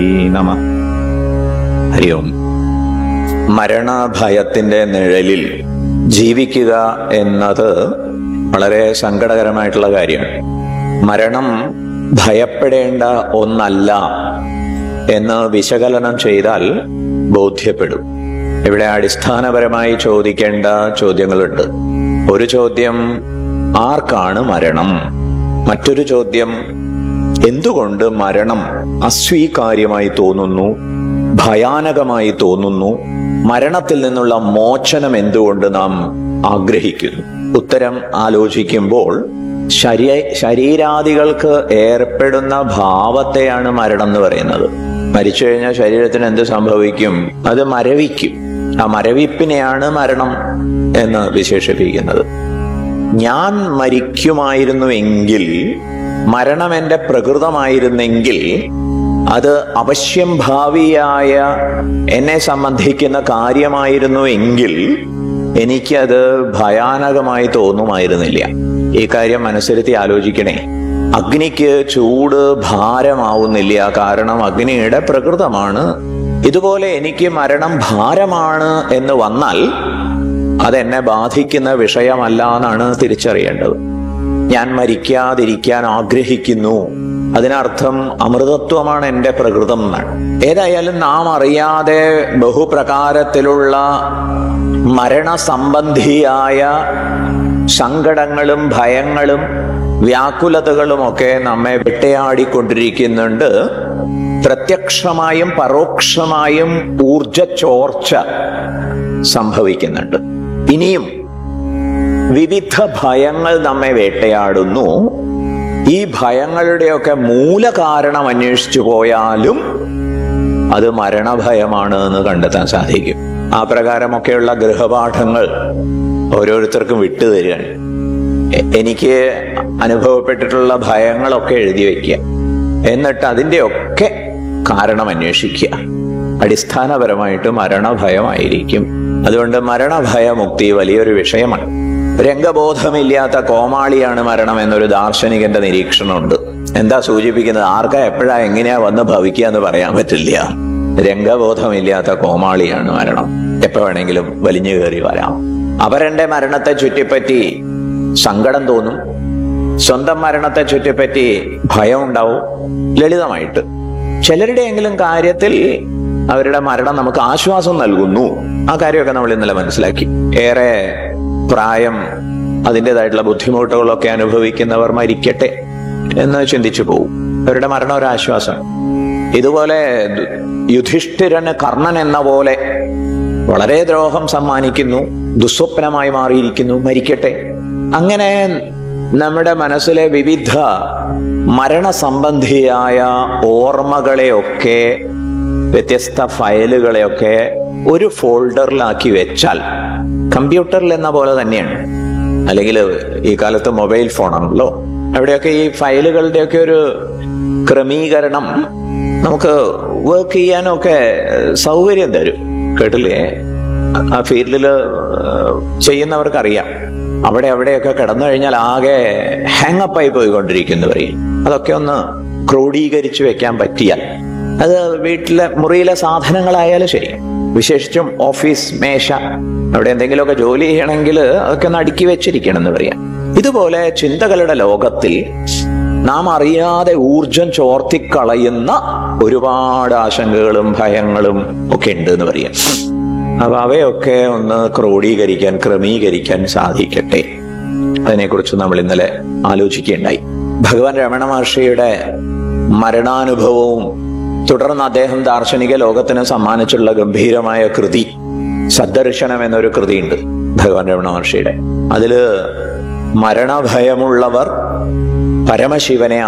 നമ ഹരി ഓം മരണഭയത്തിന്റെ നിഴലിൽ ജീവിക്കുക എന്നത് വളരെ സങ്കടകരമായിട്ടുള്ള കാര്യമാണ് മരണം ഭയപ്പെടേണ്ട ഒന്നല്ല എന്ന് വിശകലനം ചെയ്താൽ ബോധ്യപ്പെടും ഇവിടെ അടിസ്ഥാനപരമായി ചോദിക്കേണ്ട ചോദ്യങ്ങളുണ്ട് ഒരു ചോദ്യം ആർക്കാണ് മരണം മറ്റൊരു ചോദ്യം എന്തുകൊണ്ട് മരണം അസ്വീകാര്യമായി തോന്നുന്നു ഭയാനകമായി തോന്നുന്നു മരണത്തിൽ നിന്നുള്ള മോചനം എന്തുകൊണ്ട് നാം ആഗ്രഹിക്കുന്നു ഉത്തരം ആലോചിക്കുമ്പോൾ ശരീ ശരീരാദികൾക്ക് ഏർപ്പെടുന്ന ഭാവത്തെയാണ് മരണം എന്ന് പറയുന്നത് മരിച്ചു കഴിഞ്ഞാൽ ശരീരത്തിന് എന്ത് സംഭവിക്കും അത് മരവിക്കും ആ മരവിപ്പിനെയാണ് മരണം എന്ന് വിശേഷിപ്പിക്കുന്നത് ഞാൻ മരിക്കുമായിരുന്നുവെങ്കിൽ മരണം എന്റെ പ്രകൃതമായിരുന്നെങ്കിൽ അത് അവശ്യം ഭാവിയായ എന്നെ സംബന്ധിക്കുന്ന കാര്യമായിരുന്നു എങ്കിൽ എനിക്കത് ഭയാനകമായി തോന്നുമായിരുന്നില്ല ഈ കാര്യം മനസ്സിരുത്തി ആലോചിക്കണേ അഗ്നിക്ക് ചൂട് ഭാരമാവുന്നില്ല കാരണം അഗ്നിയുടെ പ്രകൃതമാണ് ഇതുപോലെ എനിക്ക് മരണം ഭാരമാണ് എന്ന് വന്നാൽ അതെന്നെ ബാധിക്കുന്ന വിഷയമല്ല എന്നാണ് തിരിച്ചറിയേണ്ടത് ഞാൻ മരിക്കാതിരിക്കാൻ ആഗ്രഹിക്കുന്നു അതിനർത്ഥം അമൃതത്വമാണ് എൻ്റെ പ്രകൃതം എന്നാണ് ഏതായാലും നാം അറിയാതെ ബഹുപ്രകാരത്തിലുള്ള മരണസംബന്ധിയായ സങ്കടങ്ങളും ഭയങ്ങളും വ്യാകുലതകളുമൊക്കെ നമ്മെ വിട്ടയാടിക്കൊണ്ടിരിക്കുന്നുണ്ട് പ്രത്യക്ഷമായും പരോക്ഷമായും ഊർജ ചോർച്ച സംഭവിക്കുന്നുണ്ട് ഇനിയും വിവിധ ഭയങ്ങൾ നമ്മെ വേട്ടയാടുന്നു ഈ ഭയങ്ങളുടെയൊക്കെ മൂലകാരണം അന്വേഷിച്ചു പോയാലും അത് മരണഭയമാണ് എന്ന് കണ്ടെത്താൻ സാധിക്കും ആ പ്രകാരമൊക്കെയുള്ള ഗൃഹപാഠങ്ങൾ ഓരോരുത്തർക്കും വിട്ടുതരികയാണ് എ- എനിക്ക് അനുഭവപ്പെട്ടിട്ടുള്ള ഭയങ്ങളൊക്കെ എഴുതി വയ്ക്കുക എന്നിട്ട് അതിൻ്റെയൊക്കെ കാരണം അന്വേഷിക്കുക അടിസ്ഥാനപരമായിട്ട് മരണഭയമായിരിക്കും അതുകൊണ്ട് മരണഭയമുക്തി വലിയൊരു വിഷയമാണ് രംഗബോധമില്ലാത്ത കോമാളിയാണ് മരണം എന്നൊരു ദാർശനികന്റെ നിരീക്ഷണമുണ്ട് എന്താ സൂചിപ്പിക്കുന്നത് ആർക്കാ എപ്പോഴാ എങ്ങനെയാ വന്ന് ഭവിക്കുക എന്ന് പറയാൻ പറ്റില്ല രംഗബോധമില്ലാത്ത കോമാളിയാണ് മരണം എപ്പോ വേണമെങ്കിലും വലിഞ്ഞു കയറി വരാം അപരന്റെ മരണത്തെ ചുറ്റിപ്പറ്റി സങ്കടം തോന്നും സ്വന്തം മരണത്തെ ചുറ്റിപ്പറ്റി ഭയം ഉണ്ടാവും ലളിതമായിട്ട് ചിലരുടെയെങ്കിലും കാര്യത്തിൽ അവരുടെ മരണം നമുക്ക് ആശ്വാസം നൽകുന്നു ആ കാര്യമൊക്കെ നമ്മൾ ഇന്നലെ മനസ്സിലാക്കി ഏറെ പ്രായം അതിൻ്റെതായിട്ടുള്ള ബുദ്ധിമുട്ടുകളൊക്കെ അനുഭവിക്കുന്നവർ മരിക്കട്ടെ എന്ന് ചിന്തിച്ചു പോകും അവരുടെ മരണം ഒരു ആശ്വാസം ഇതുപോലെ ദു- യുധിഷ്ഠിരന് കർണൻ എന്ന പോലെ വളരെ ദ്രോഹം സമ്മാനിക്കുന്നു ദുസ്വപ്നമായി മാറിയിരിക്കുന്നു മരിക്കട്ടെ അങ്ങനെ നമ്മുടെ മനസ്സിലെ വിവിധ മരണസംബന്ധിയായ ഓർമ്മകളെയൊക്കെ വ്യത്യസ്ത ഫയലുകളെയൊക്കെ ഒരു ഫോൾഡറിലാക്കി വെച്ചാൽ കമ്പ്യൂട്ടറിൽ എന്ന പോലെ തന്നെയാണ് അല്ലെങ്കിൽ ഈ കാലത്ത് മൊബൈൽ ഫോണാണല്ലോ അവിടെയൊക്കെ ഈ ഫയലുകളുടെയൊക്കെ ഒരു ക്രമീകരണം നമുക്ക് വർക്ക് ചെയ്യാനൊക്കെ സൗകര്യം തരും കേട്ടില്ലേ ആ ഫീൽഡിൽ ചെയ്യുന്നവർക്ക് അറിയാം അവിടെ അവിടെയൊക്കെ കിടന്നു കഴിഞ്ഞാൽ ആകെ ഹാങ് ആയി പോയിക്കൊണ്ടിരിക്കുന്നു പറയും അതൊക്കെ ഒന്ന് ക്രോഡീകരിച്ചു വെക്കാൻ പറ്റിയാൽ അത് വീട്ടിലെ മുറിയിലെ സാധനങ്ങളായാലും ശരി വിശേഷിച്ചും ഓഫീസ് മേശ അവിടെ എന്തെങ്കിലുമൊക്കെ ജോലി ചെയ്യണമെങ്കിൽ അതൊക്കെ ഒന്ന് അടുക്കി വെച്ചിരിക്കണം എന്ന് പറയാം ഇതുപോലെ ചിന്തകളുടെ ലോകത്തിൽ നാം അറിയാതെ ഊർജം ചോർത്തിക്കളയുന്ന ഒരുപാട് ആശങ്കകളും ഭയങ്ങളും ഒക്കെ ഉണ്ട് എന്ന് പറയാം അപ്പൊ അവയൊക്കെ ഒന്ന് ക്രോഡീകരിക്കാൻ ക്രമീകരിക്കാൻ സാധിക്കട്ടെ അതിനെക്കുറിച്ച് നമ്മൾ ഇന്നലെ ആലോചിക്കുകയുണ്ടായി ഭഗവാൻ രമണ മഹർഷിയുടെ മരണാനുഭവവും തുടർന്ന് അദ്ദേഹം ദാർശനിക ലോകത്തിന് സമ്മാനിച്ചുള്ള ഗംഭീരമായ കൃതി സദ്ദർശനം എന്നൊരു കൃതിയുണ്ട് ഭഗവാൻ രമണ മഹർഷിയുടെ അതില് മരണഭയമുള്ളവർ പരമശിവനെ